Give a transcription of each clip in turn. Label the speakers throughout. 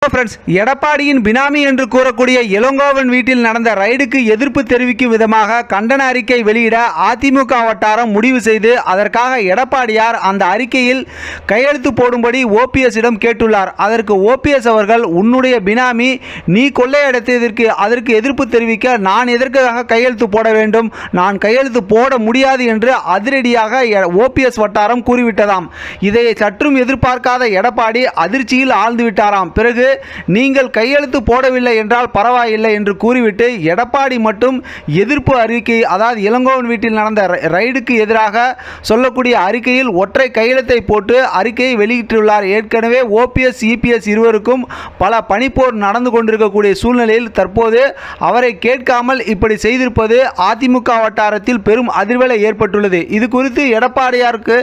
Speaker 1: friends எடப்பாடியின் பினாமி என்று கூறக்கூடிய இளங்கோவன் வீட்டில் நடந்த ரைடுக்கு எதிர்ப்பு தெரிவிக்கும் விதமாக கண்டன அறிக்கை வெளியிட அதிமுக வட்டாரம் முடிவு செய்து அதற்காக எடப்பாடியார் அந்த அறிக்கையில் கையெழுத்து போடும்படி ஓபிஎஸ் இடம் கேட்டுள்ளார் அதற்கு ஓபிஎஸ் அவர்கள் உன்னுடைய பினாமி நீ கொள்ளையடித்ததற்கு அதற்கு எதிர்ப்பு தெரிவிக்க நான் எதற்காக கையெழுத்து போட வேண்டும் நான் கையெழுத்து போட முடியாது என்று அதிரடியாக ஓபிஎஸ் வட்டாரம் கூறிவிட்டதாம் இதை சற்றும் எதிர்பார்க்காத எடப்பாடி அதிர்ச்சியில் ஆழ்ந்து விட்டாராம் பிறகு நீங்கள் கையெழுத்து போடவில்லை என்றால் பரவாயில்லை என்று கூறிவிட்டு எடப்பாடி மட்டும் எதிர்ப்பு அறிக்கை அதாவது இளங்கோவன் வீட்டில் நடந்த ரை- ரைடுக்கு எதிராக சொல்லக்கூடிய அறிக்கையில் ஒற்றை கையெழுத்தை போட்டு அறிக்கையை வெளியிட்டுள்ளார் ஏற்கனவே ஓபிஎஸ் இபிஎஸ் இருவருக்கும் பல பனிப்போர் நடந்து கொண்டிருக்கக்கூடிய சூழ்நிலையில் தற்போது அவரை கேட்காமல் இப்படி செய்திருப்பது அதிமுக வட்டாரத்தில் பெரும் அதிர்வலை ஏற்பட்டுள்ளது இது குறித்து எடப்பாடியாருக்கு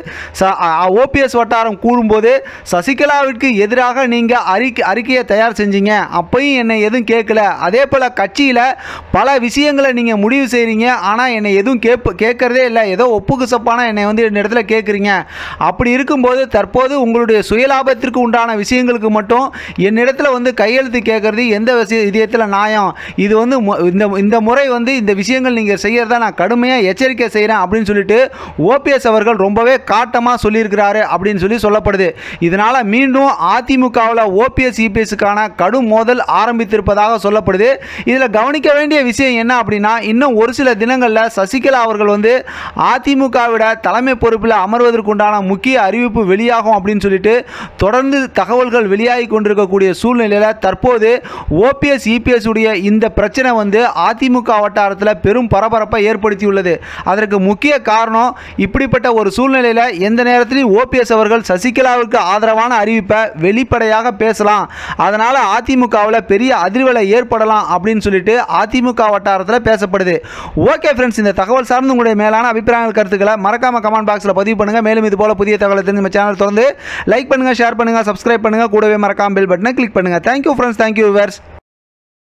Speaker 1: ஓபிஎஸ் வட்டாரம் கூறும்போது சசிகலாவிற்கு எதிராக நீங்கள் அறிக்கை அறிக்கையை தயார் செஞ்சீங்க அப்பையும் என்னை எதுவும் கேட்கல அதே போல் கட்சியில் பல விஷயங்களை நீங்கள் முடிவு செய்கிறீங்க ஆனால் என்னை எதுவும் கேட்ப கேட்கறதே இல்லை ஏதோ ஒப்புக்கு சப்பான என்னை வந்து இந்த இடத்துல கேட்குறீங்க அப்படி இருக்கும்போது தற்போது உங்களுடைய சுயலாபத்திற்கு உண்டான விஷயங்களுக்கு மட்டும் என்னிடத்துல வந்து கையெழுத்து கேட்கறது எந்த விஷய இதயத்தில் நியாயம் இது வந்து மு- இந்த இந்த முறை வந்து இந்த விஷயங்கள் நீங்கள் செய்யறத நான் கடுமையாக எச்சரிக்கை செய்கிறேன் அப்படின்னு சொல்லிட்டு ஓபிஎஸ் அவர்கள் ரொம்பவே காட்டமாக சொல்லியிருக்கிறாரு அப்படின்னு சொல்லி சொல்லப்படுது இதனால் மீண்டும் அதிமுகவில் ஓபிஎஸ் இபிஎஸ்க்கான கடும் மோதல் ஆரம்பித்திருப்பதாக சொல்லப்படுது இதில் கவனிக்க வேண்டிய விஷயம் என்ன அப்படின்னா இன்னும் ஒரு சில தினங்களில் சசிகலா அவர்கள் வந்து அதிமுகவிட தலைமை பொறுப்பில் அமர்வதற்குண்டான முக்கிய அறிவிப்பு வெளியாகும் அப்படின்னு சொல்லிட்டு தொடர்ந்து தகவல்கள் வெளியாகி கொண்டிருக்கக்கூடிய சூழ்நிலையில் தற்போது ஓபிஎஸ் இபிஎஸ் உடைய இந்த பிரச்சனை வந்து அதிமுக வட்டாரத்தில் பெரும் பரபரப்பை ஏற்படுத்தியுள்ளது அதற்கு முக்கிய காரணம் இப்படிப்பட்ட ஒரு சூழ்நிலையில் எந்த நேரத்திலையும் ஓபிஎஸ் அவர்கள் சசிகலாவுக்கு ஆதரவான அறிவிப்பை வெளிப்படையாக பேசலாம் அதனால் அதிமுகவில் பெரிய அதிர்வலை ஏற்படலாம் அப்படின்னு சொல்லிட்டு அதிமுக வட்டாரத்தில் பேசப்படுது ஓகே ஃப்ரெண்ட்ஸ் இந்த தகவல் சார்ந்து உங்களுடைய மேலான அபிப்பிராயங்கள் கருத்துக்களை மறக்காம கமெண்ட் பாக்ஸில் பதிவு பண்ணுங்கள் மேலும் இது போல புதிய தகவலை தெரிஞ்சு நம்ம சேனல் தொடர்ந்து லைக் பண்ணுங்கள் ஷேர் பண்ணுங்கள் சப்ஸ்கிரைப் பண்ணுங்கள் கூடவே மறக்காம பெல் பட்டனை கிளிக் பண்ணுங்கள் தேங்க்யூ ஃப்ரெண்ட்ஸ் தேங்க்யூ விவர்ஸ்